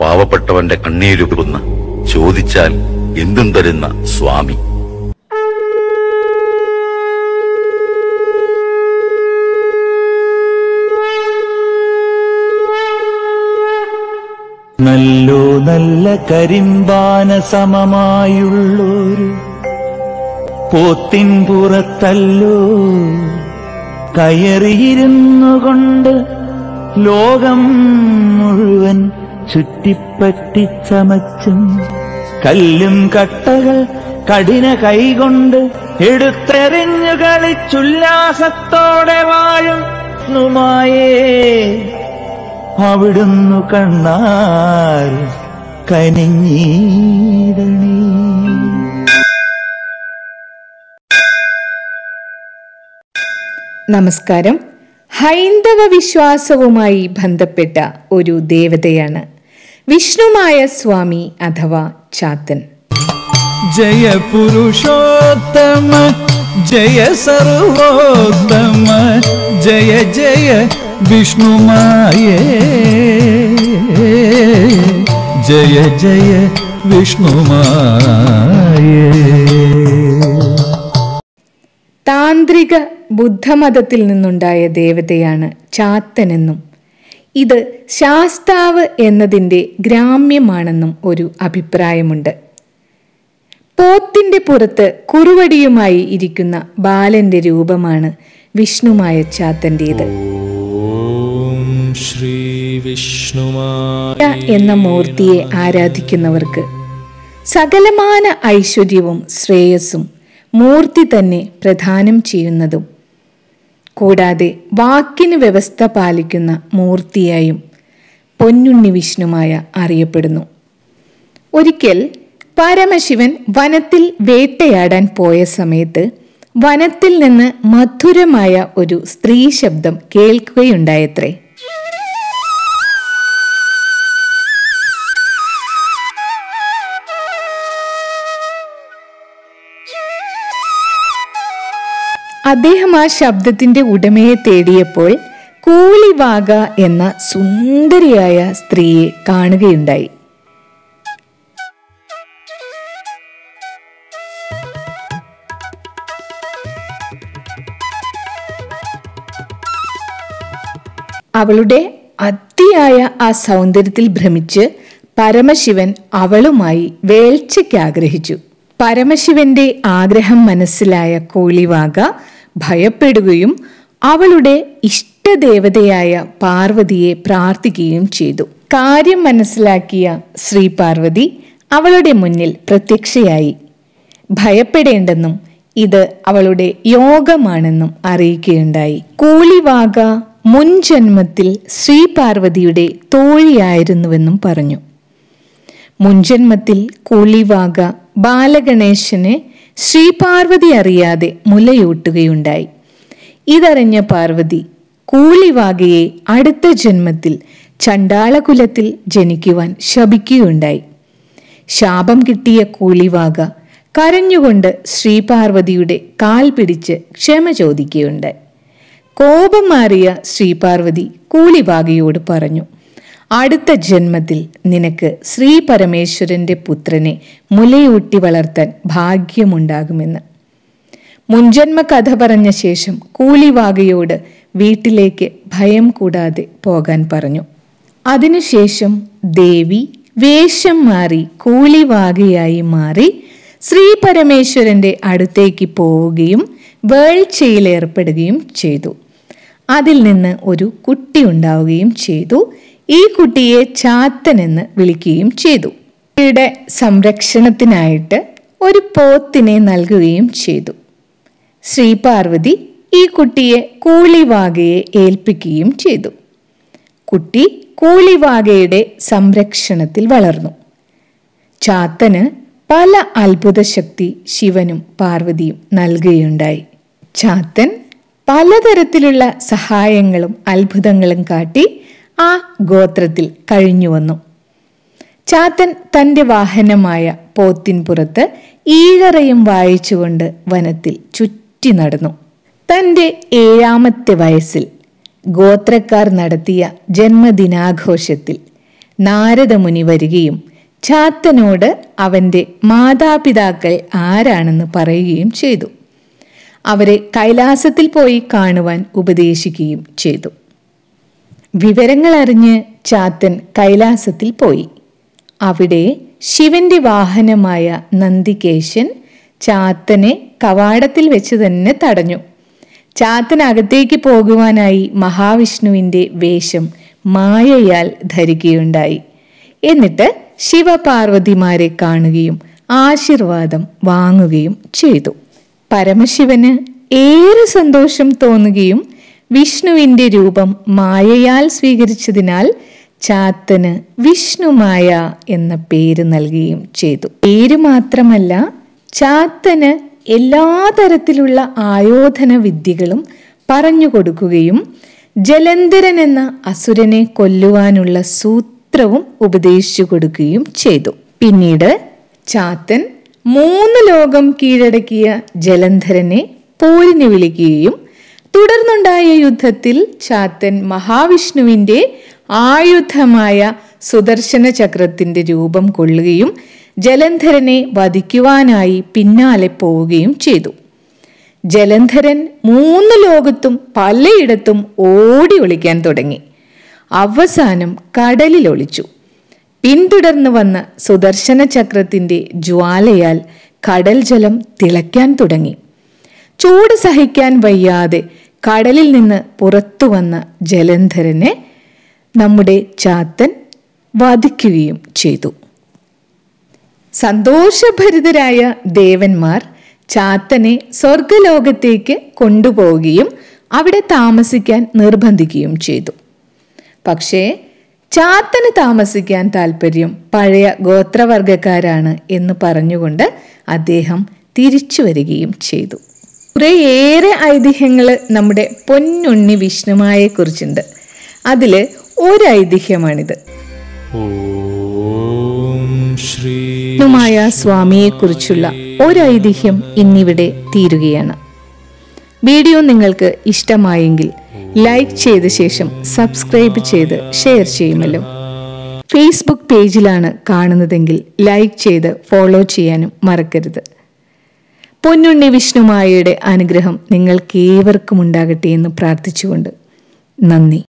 പാവപ്പെട്ടവന്റെ കണ്ണീരുകുന്ന ചോദിച്ചാൽ എന്തും തരുന്ന സ്വാമി നല്ലോ നല്ല കരിമ്പാന സമമായുള്ളൊരു പോത്തിൻ പുറത്തല്ലോ കയറിയിരുന്നു കൊണ്ട് ലോകം മുഴുവൻ ചുറ്റിപ്പറ്റി ചമച്ചും കല്ലും കട്ടകൾ കഠിന കൈകൊണ്ട് എടുത്തെറിഞ്ഞു കളിച്ചുല്ലാസത്തോടെ വാഴും നുമായേ അവിടുന്നു കണ്ണാർ കനിഞ്ഞീടണേ നമസ്കാരം ഹൈന്ദവ വിശ്വാസവുമായി ബന്ധപ്പെട്ട ഒരു ദേവതയാണ് വിഷ്ണുമായ സ്വാമി അഥവാ ചാത്തൻ ജയ പുരുഷോത്തമ ജയ സർവോത്തമ ജയ ജയ വിഷ്ണുമായേ ജയ ജയ വിഷ്ണുമായേ താന്ത്രിക ബുദ്ധമതത്തിൽ നിന്നുണ്ടായ ദേവതയാണ് ചാത്തനെന്നും ഇത് ശാസ്താവ് എന്നതിൻ്റെ ഗ്രാമ്യമാണെന്നും ഒരു അഭിപ്രായമുണ്ട് പോത്തിന്റെ പുറത്ത് കുറുവടിയുമായി ഇരിക്കുന്ന ബാലന്റെ രൂപമാണ് വിഷ്ണുമായ ചാത്തൻ്റേത് ഓം ശ്രീ വിഷ്ണുമായ എന്ന മൂർത്തിയെ ആരാധിക്കുന്നവർക്ക് സകലമാന ഐശ്വര്യവും ശ്രേയസ്സും മൂർത്തി തന്നെ പ്രദാനം ചെയ്യുന്നതും കൂടാതെ വാക്കിന് വ്യവസ്ഥ പാലിക്കുന്ന മൂർത്തിയായും പൊന്നുണ്ണി വിഷ്ണുമായ അറിയപ്പെടുന്നു ഒരിക്കൽ പരമശിവൻ വനത്തിൽ വേട്ടയാടാൻ പോയ സമയത്ത് വനത്തിൽ നിന്ന് മധുരമായ ഒരു സ്ത്രീ ശബ്ദം കേൾക്കുകയുണ്ടായത്രേ അദ്ദേഹം ആ ശബ്ദത്തിന്റെ ഉടമയെ തേടിയപ്പോൾ കൂളിവാക എന്ന സുന്ദരിയായ സ്ത്രീയെ കാണുകയുണ്ടായി അവളുടെ അതിയായ ആ സൗന്ദര്യത്തിൽ ഭ്രമിച്ച് പരമശിവൻ അവളുമായി വേൾച്ചയ്ക്ക് ആഗ്രഹിച്ചു പരമശിവന്റെ ആഗ്രഹം മനസ്സിലായ കോളിവാക ഭയപ്പെടുകയും അവളുടെ ഇഷ്ടദേവതയായ പാർവതിയെ പ്രാർത്ഥിക്കുകയും ചെയ്തു കാര്യം മനസ്സിലാക്കിയ ശ്രീ പാർവതി അവളുടെ മുന്നിൽ പ്രത്യക്ഷയായി ഭയപ്പെടേണ്ടെന്നും ഇത് അവളുടെ യോഗമാണെന്നും അറിയിക്കുകയുണ്ടായി കൂളിവാക മുൻ ജന്മത്തിൽ ശ്രീ പാർവതിയുടെ തോഴിയായിരുന്നുവെന്നും പറഞ്ഞു മുൻജന്മത്തിൽ കൂളിവാക ബാലഗണേശന് ശ്രീപാർവതി അറിയാതെ മുലയൂട്ടുകയുണ്ടായി ഇതറിഞ്ഞ പാർവതി കൂളിവാകയെ അടുത്ത ജന്മത്തിൽ ചണ്ടാളകുലത്തിൽ ജനിക്കുവാൻ ശപിക്കുകയുണ്ടായി ശാപം കിട്ടിയ കൂളിവാക കരഞ്ഞുകൊണ്ട് ശ്രീപാർവതിയുടെ കാൽ പിടിച്ച് ക്ഷമ ചോദിക്കുകയുണ്ടായി കോപം മാറിയ ശ്രീപാർവതി കൂളിവാകയോട് പറഞ്ഞു അടുത്ത ജന്മത്തിൽ നിനക്ക് ശ്രീ പരമേശ്വരന്റെ പുത്രനെ മുലയൂട്ടി വളർത്താൻ ഭാഗ്യമുണ്ടാകുമെന്ന് മുൻജന്മ കഥ പറഞ്ഞ ശേഷം കൂലിവാകയോട് വീട്ടിലേക്ക് ഭയം കൂടാതെ പോകാൻ പറഞ്ഞു അതിനുശേഷം ദേവി വേഷം മാറി കൂലിവാകയായി മാറി ശ്രീ പരമേശ്വരന്റെ അടുത്തേക്ക് പോവുകയും വേൾച്ചയിൽ ഏർപ്പെടുകയും ചെയ്തു അതിൽ നിന്ന് ഒരു കുട്ടി ഉണ്ടാവുകയും ചെയ്തു ഈ കുട്ടിയെ ചാത്തൻ എന്ന് വിളിക്കുകയും ചെയ്തു കുട്ടിയുടെ സംരക്ഷണത്തിനായിട്ട് ഒരു പോത്തിനെ നൽകുകയും ചെയ്തു ശ്രീപാർവതി ഈ കുട്ടിയെ കൂളിവാകയെ ഏൽപ്പിക്കുകയും ചെയ്തു കുട്ടി കൂളിവാകയുടെ സംരക്ഷണത്തിൽ വളർന്നു ചാത്തന് പല അത്ഭുത ശക്തി ശിവനും പാർവതിയും നൽകുകയുണ്ടായി ചാത്തൻ പലതരത്തിലുള്ള സഹായങ്ങളും അത്ഭുതങ്ങളും കാട്ടി ആ ഗോത്രത്തിൽ കഴിഞ്ഞു വന്നു ചാത്തൻ തന്റെ വാഹനമായ പോത്തിൻ പുറത്ത് ഈഴറയും വായിച്ചുകൊണ്ട് വനത്തിൽ ചുറ്റി നടന്നു തന്റെ ഏഴാമത്തെ വയസ്സിൽ ഗോത്രക്കാർ നടത്തിയ ജന്മദിനാഘോഷത്തിൽ നാരദമുനി വരികയും ചാത്തനോട് അവൻ്റെ മാതാപിതാക്കൾ ആരാണെന്ന് പറയുകയും ചെയ്തു അവരെ കൈലാസത്തിൽ പോയി കാണുവാൻ ഉപദേശിക്കുകയും ചെയ്തു വിവരങ്ങൾ അറിഞ്ഞ് ചാത്തൻ കൈലാസത്തിൽ പോയി അവിടെ ശിവന്റെ വാഹനമായ നന്ദികേശൻ ചാത്തനെ കവാടത്തിൽ വെച്ച് തന്നെ തടഞ്ഞു ചാത്തൻ അകത്തേക്ക് പോകുവാനായി മഹാവിഷ്ണുവിന്റെ വേഷം മായയാൽ ധരിക്കുകയുണ്ടായി എന്നിട്ട് ശിവപാർവതിമാരെ കാണുകയും ആശീർവാദം വാങ്ങുകയും ചെയ്തു പരമശിവന് ഏറെ സന്തോഷം തോന്നുകയും വിഷ്ണുവിന്റെ രൂപം മായയാൽ സ്വീകരിച്ചതിനാൽ ചാത്തന് വിഷ്ണുമായ എന്ന പേര് നൽകുകയും ചെയ്തു പേര് മാത്രമല്ല ചാത്തന് എല്ലാ തരത്തിലുള്ള ആയോധന വിദ്യകളും പറഞ്ഞു കൊടുക്കുകയും ജലന്ധരൻ എന്ന അസുരനെ കൊല്ലുവാനുള്ള സൂത്രവും ഉപദേശിച്ചു കൊടുക്കുകയും ചെയ്തു പിന്നീട് ചാത്തൻ മൂന്ന് ലോകം കീഴടക്കിയ ജലന്ധരനെ പോരിന് വിളിക്കുകയും തുടർന്നുണ്ടായ യുദ്ധത്തിൽ ചാത്തൻ മഹാവിഷ്ണുവിന്റെ ആയുധമായ സുദർശന ചക്രത്തിന്റെ രൂപം കൊള്ളുകയും ജലന്ധരനെ വധിക്കുവാനായി പിന്നാലെ പോവുകയും ചെയ്തു ജലന്ധരൻ മൂന്ന് ലോകത്തും പലയിടത്തും ഓടി ഒളിക്കാൻ തുടങ്ങി അവസാനം കടലിൽ ഒളിച്ചു പിന്തുടർന്നു വന്ന സുദർശന ചക്രത്തിന്റെ ജ്വാലയാൽ കടൽ ജലം തിളയ്ക്കാൻ തുടങ്ങി ചൂട് സഹിക്കാൻ വയ്യാതെ കടലിൽ നിന്ന് പുറത്തു വന്ന ജലന്ധരനെ നമ്മുടെ ചാത്തൻ വധിക്കുകയും ചെയ്തു സന്തോഷഭരിതരായ ദേവന്മാർ ചാത്തനെ സ്വർഗലോകത്തേക്ക് കൊണ്ടുപോവുകയും അവിടെ താമസിക്കാൻ നിർബന്ധിക്കുകയും ചെയ്തു പക്ഷേ ചാത്തന് താമസിക്കാൻ താല്പര്യം പഴയ ഗോത്രവർഗക്കാരാണ് എന്ന് പറഞ്ഞുകൊണ്ട് അദ്ദേഹം തിരിച്ചു വരികയും ചെയ്തു കുറേയേറെ ഐതിഹ്യങ്ങൾ നമ്മുടെ പൊന്നുണ്ണി വിഷ്ണുമായെ കുറിച്ചുണ്ട് അതിൽ ഒരു ഐതിഹ്യമാണിത് ഓം ശ്രീ വിഷ്ണുമായ സ്വാമിയെക്കുറിച്ചുള്ള ഒരു ഐതിഹ്യം ഇന്നിവിടെ തീരുകയാണ് വീഡിയോ നിങ്ങൾക്ക് ഇഷ്ടമായെങ്കിൽ ലൈക്ക് ചെയ്ത ശേഷം സബ്സ്ക്രൈബ് ചെയ്ത് ഷെയർ ചെയ്യുമല്ലോ ഫേസ്ബുക്ക് പേജിലാണ് കാണുന്നതെങ്കിൽ ലൈക്ക് ചെയ്ത് ഫോളോ ചെയ്യാനും മറക്കരുത് പൊന്നുണ്ണി വിഷ്ണുമായയുടെ അനുഗ്രഹം നിങ്ങൾക്ക് ഏവർക്കും ഉണ്ടാകട്ടെ എന്ന് പ്രാർത്ഥിച്ചുകൊണ്ട് നന്ദി